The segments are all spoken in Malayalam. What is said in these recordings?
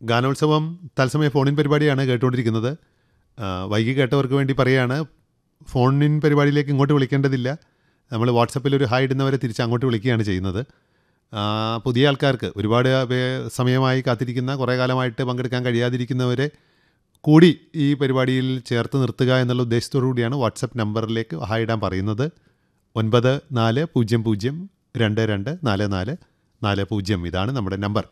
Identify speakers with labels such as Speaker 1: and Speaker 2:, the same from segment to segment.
Speaker 1: ഗാനോത്സവം തത്സമയ ഫോണിൻ പരിപാടിയാണ് കേട്ടുകൊണ്ടിരിക്കുന്നത് ആ, വൈകി കേട്ടവർക്ക് വേണ്ടി പറയുകയാണ് ഫോണിൻ പരിപാടിയിലേക്ക് ഇങ്ങോട്ട് വിളിക്കേണ്ടതില്ല നമ്മൾ വാട്സപ്പിൽ ഒരു ഹായ് ഇടുന്നവരെ തിരിച്ച് അങ്ങോട്ട് വിളിക്കുകയാണ് ചെയ്യുന്നത് ആ, പുതിയ ആൾക്കാർക്ക് ഒരുപാട് വേ- സമയമായി കാത്തിരിക്കുന്ന കുറേ കാലമായിട്ട് പങ്കെടുക്കാൻ കഴിയാതിരിക്കുന്നവരെ കൂടി ഈ പരിപാടിയിൽ ചേർത്ത് നിർത്തുക എന്നുള്ള ഉദ്ദേശത്തോടു കൂടിയാണ് വാട്സപ്പ് നമ്പറിലേക്ക് ഹായ് ഇടാൻ പറയുന്നത് ഒൻപത് നാല് പൂജ്യം പൂജ്യം രണ്ട് രണ്ട് നാല് നാല് നാല് പൂജ്യം ഇതാണ് നമ്മുടെ നമ്പർ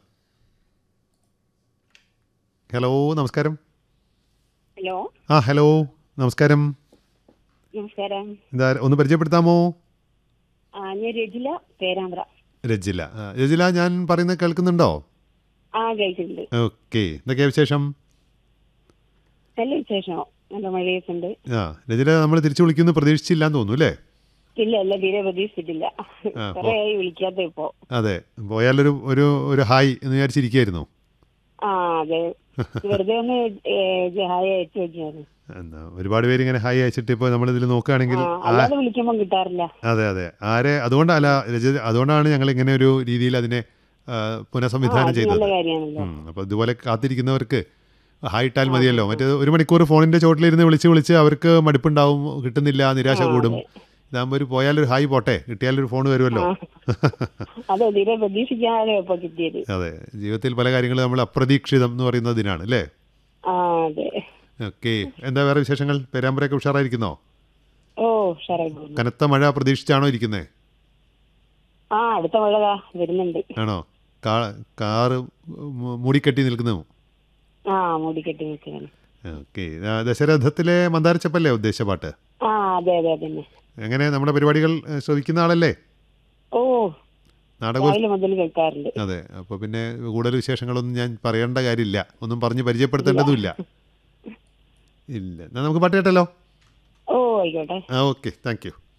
Speaker 1: ഹലോ നമസ്കാരം
Speaker 2: ഹലോ
Speaker 1: ആ ഹലോ നമസ്കാരം
Speaker 2: നമസ്കാരം
Speaker 1: എന്താ ഒന്ന് പരിചയപ്പെടുത്താമോ
Speaker 2: ആ ഞാൻ രജില പേരാമ്പ്ര
Speaker 1: രജില ആ, രജില ഞാൻ പറയുന്നത് കേൾക്കുന്നുണ്ടോ
Speaker 2: ആ കഴിച്ചിട്ടുണ്ട്
Speaker 1: ഓക്കെ എന്തൊക്കെയാ വിശേഷം
Speaker 2: നല്ല വിശേഷമോ നല്ല മഴയൊക്കെ ഉണ്ട്
Speaker 1: ആ രജില നമ്മൾ തിരിച്ചു വിളിക്കുന്നു പ്രതീക്ഷിച്ചില്ല എന്ന് തോന്നുന്നു അല്ലേ
Speaker 2: ഇല്ല അല്ല തീരെ പ്രതീക്ഷിച്ചിട്ടില്ല
Speaker 1: ആ,
Speaker 2: കൊറേ ആയി വിളിക്കാത്ത ഇപ്പോ
Speaker 1: അതെ പോയാലൊരു ഒരു ഒരു ഹായ് എന്ന് വിചാരിച്ചിരിക്കുകയായിരുന്നു
Speaker 2: ആ അതെ വെറുതെ ഒന്ന് ഹായ് അയച്ചു വെച്ചായിരുന്നു
Speaker 1: എന്നാ ഒരുപാട് പേര് ഇങ്ങനെ ഹായ് അയച്ചിട്ട് ഇപ്പോൾ നമ്മളിതിൽ നോക്കുകയാണെങ്കിൽ
Speaker 2: ആ
Speaker 1: ആ-
Speaker 2: അല്ലാതെ വിളിക്കുമ്പോ കിട്ടാറില്ല
Speaker 1: അതെ അതെ ആരെ അതുകൊണ്ടല്ല രജ അതുകൊണ്ടാണ് ഞങ്ങൾ ഇങ്ങനെ ഒരു രീതിയിൽ അതിനെ ആ,
Speaker 2: ആ,
Speaker 1: പുനഃസംവിധാനം
Speaker 2: അത്
Speaker 1: ചെയ്തത്
Speaker 2: നല്ല കാര്യമാണല്ലോ
Speaker 1: ഉം, അപ്പോൾ ഇതുപോലെ കാത്തിരിക്കുന്നവർക്ക് ഹായ് ഇട്ടാൽ മതിയല്ലോ മറ്റേ ഒരു മണിക്കൂർ ഫോണിന്റെ ചോട്ടിലിരുന്ന് വിളിച്ച് വിളിച്ച് അവർക്ക് മടുപ്പുണ്ടാവും കിട്ടുന്നില്ല നിരാശ
Speaker 2: ആ,
Speaker 1: കൂടും
Speaker 2: അതെ.
Speaker 1: ഇതാകുമ്പോൾ ഒരു പോയാലൊരു ഹായ് പോട്ടെ കിട്ടിയാലൊരു ഫോൺ വരുമല്ലോ
Speaker 2: അതെ തീരെ പ്രതീക്ഷിക്കാതെ ഇപ്പൊ കിട്ടിയത്
Speaker 1: അതെ ജീവിതത്തിൽ പല കാര്യങ്ങളും നമ്മൾ അപ്രതീക്ഷിതം എന്ന് പറയുന്നത് ഇതിനാണ് അല്ലേ
Speaker 2: ആ അതെ
Speaker 1: ഓക്കെ എന്താ വേറെ വിശേഷങ്ങൾ പേരാമ്പരയൊക്കെ ഉഷാറായിരിക്കുന്നോ
Speaker 2: ഓ ഉഷാറായി പോകുന്നു
Speaker 1: കനത്ത മഴ പ്രതീക്ഷിച്ചാണോ ഇരിക്കുന്നത്
Speaker 2: ആ അടുത്ത മഴ ദാ വരുന്നുണ്ട്
Speaker 1: ആണോ കാ കാറ് മു- മൂടിക്കെട്ടി നിൽക്കുന്നു
Speaker 2: ആ മൂടിക്കെട്ടി നിൽക്കുകയാണ്
Speaker 1: ഓക്കെ ദശരഥത്തിലെ മന്ദാരച്ചപ്പല്ലേ ഉദ്ദേശ പാട്ട്
Speaker 2: ആ അതെ അതെ അതന്നെ
Speaker 1: എങ്ങനെ നമ്മുടെ പരിപാടികൾ ഏ, ശ്രവിക്കുന്ന ആളല്ലേ
Speaker 2: ഓ
Speaker 1: നാടക
Speaker 2: രാവിലെ മുതൽ കേൾക്കാറുണ്ട്
Speaker 1: അതെ അപ്പോൾ പിന്നെ കൂടുതൽ വിശേഷങ്ങളൊന്നും ഞാൻ പറയേണ്ട കാര്യമില്ല ഒന്നും പറഞ്ഞ് പരിചയപ്പെടുത്തേണ്ടതുമില്ല ഇല്ല എന്നാൽ നമുക്ക് പാട്ട് കേട്ടല്ലോ
Speaker 2: ഓ ആയിക്കോട്ടെ
Speaker 1: ആ ഓക്കെ താങ്ക് യു